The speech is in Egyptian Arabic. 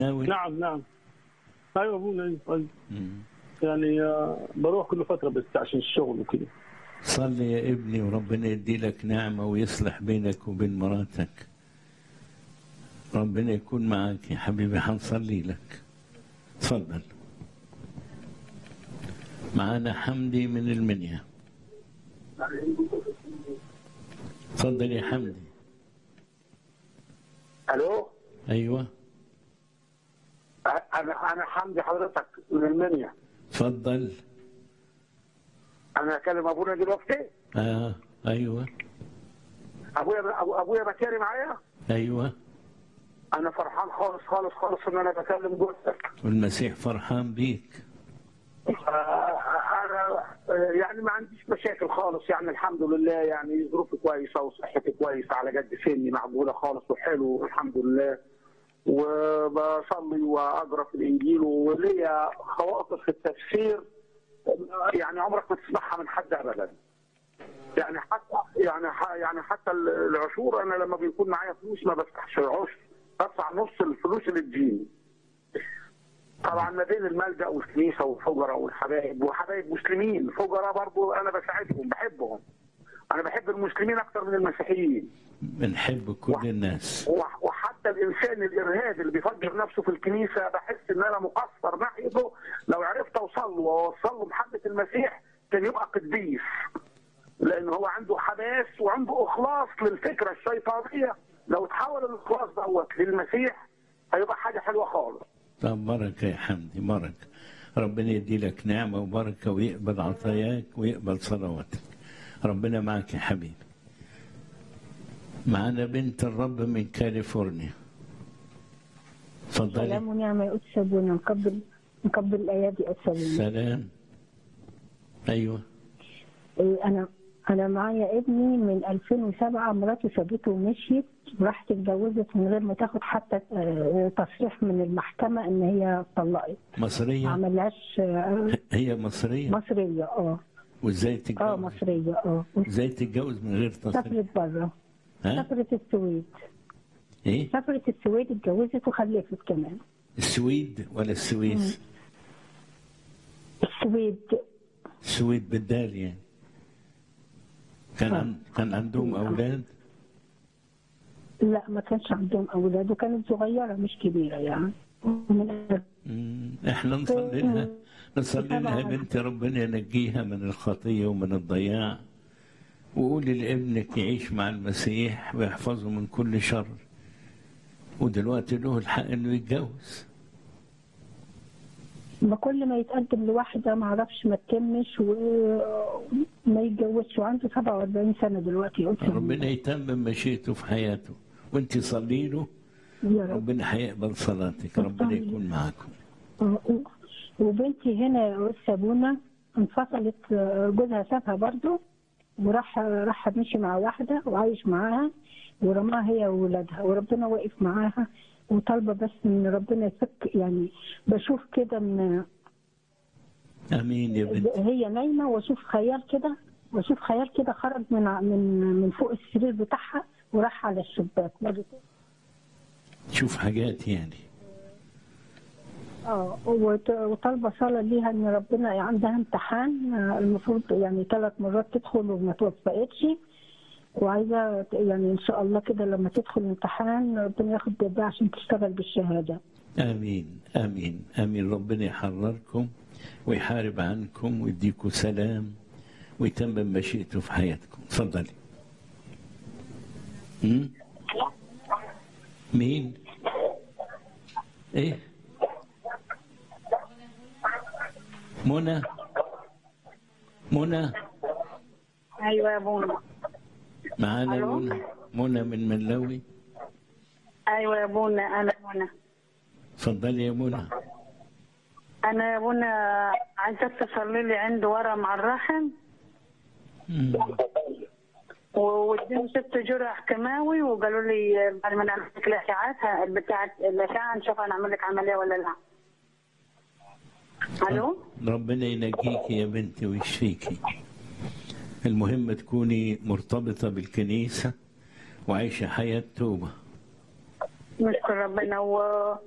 ناوي نعم نعم ايوه ابونا أيوة، أيوة. مم. يعني آه، بروح كل فتره بس عشان الشغل وكده صلي يا ابني وربنا يدي لك نعمة ويصلح بينك وبين مراتك ربنا يكون معاك يا حبيبي هنصلي لك تفضل معانا حمدي من المنيا تفضل يا حمدي الو ايوه انا انا حمدي حضرتك من المنيا تفضل انا اكلم ابونا دلوقتي اه ايوه ابويا أبو- ابويا بكاري معايا ايوه انا فرحان خالص خالص خالص ان انا بكلم جوزك والمسيح فرحان بيك آه، انا آه، يعني ما عنديش مشاكل خالص يعني الحمد لله يعني ظروفي كويسه وصحتي كويسه على قد سني معقوله خالص وحلو الحمد لله وبصلي واقرا في الانجيل وليا خواطر في التفسير يعني عمرك ما تسمعها من حد ابدا يعني حتى يعني ح- يعني حتى العشور انا لما بيكون معايا فلوس ما بفتحش العشر بدفع نص الفلوس اللي تجيني طبعا ما بين الملجا والكنيسه والفقراء والحبايب وحبايب مسلمين فقراء برضو انا بساعدهم بحبهم انا بحب المسلمين اكتر من المسيحيين بنحب كل الناس وح- وحتى الانسان الارهابي اللي بيفجر نفسه في الكنيسه بحس ان انا مقصر ناحيته لو عرفت اوصل له واوصل له محبه المسيح كان يبقى قديس لان هو عنده حماس وعنده اخلاص للفكره الشيطانيه لو تحول الاخلاص دوت للمسيح هيبقى حاجه حلوه خالص طب بركة يا حمدي بركة ربنا يدي لك نعمة وبركة ويقبل عطاياك ويقبل صلواتك ربنا معك يا حبيبي معنا بنت الرب من كاليفورنيا اتفضلي سلام ونعمة يا قدس أبونا نقبل نقبل الأيادي السليمة سلام ايوه إيه أنا أنا معايا ابني من 2007 مراته سابته ومشيت وراحت اتجوزت من غير ما تاخد حتى آه، تصريح من المحكمة إن هي طلقت ما مصرية عملهاش آه، هي مصرية مصرية اه وازاي اه تتجوز مصرية اه ازاي تتجوز من غير تصريح سافرت بره ها سافرت السويد ايه سافرت السويد اتجوزت وخلفت كمان السويد ولا السويس السويد السويد بالدال يعني كان عن... كان عندهم اولاد لا ما كانش عندهم أولاد وكانت صغيرة مش كبيرة يعني من مم، احنا نصلي لها نصلي لها يا بنتي ربنا ينجيها من الخطيه ومن الضياع وقولي لابنك يعيش مع المسيح ويحفظه من كل شر ودلوقتي له الحق انه يتجوز ما كل ما يتقدم لواحدة ما اعرفش ما تتمش وما يتجوزش وعنده 47 سنة دلوقتي قلت ربنا يتمم مشيئته في حياته وانت صلي له يا رب ربنا هيقبل صلاتك ربنا يكون معاكم وبنتي هنا يا أستاذ سابونا انفصلت جوزها سابها برضه وراح راح مشي مع واحدة وعايش معاها ورماها هي وولادها وربنا واقف معاها وطالبة بس ان ربنا يفك يعني بشوف كده ان امين يا بنتي هي نايمه واشوف خيال كده واشوف خيال كده خرج من ع- من من فوق السرير بتاعها وراح على الشباك مرتين. تشوف حاجات يعني اه وت- وطالبه صلاه ليها ان ربنا عندها امتحان آه، المفروض يعني ثلاث مرات تدخل وما توفقتش وعايزه ت- يعني ان شاء الله كده لما تدخل الامتحان ربنا ياخد بيدها عشان تشتغل بالشهاده امين امين امين ربنا يحرركم ويحارب عنكم ويديكم سلام ويتمم مشيئته في حياتكم تفضلي مم؟ مين ايه منى منى ايوه يا بونا معانا ألو؟ منى منى من منلوي ايوه يا بونا انا بونا تفضلي يا منى انا يا بونا عايزاك تصلي لي عندي ورم على الرحم مم. واديني ست جرح كيماوي وقالوا لي بعد ما نعمل لك الاشعاعات بتاعت الاشعه نشوف هنعمل لك عمليه ولا لا الو ربنا ينجيكي يا بنتي ويشفيكي المهم تكوني مرتبطة بالكنيسة وعايشة حياة توبة نشكر ربنا و...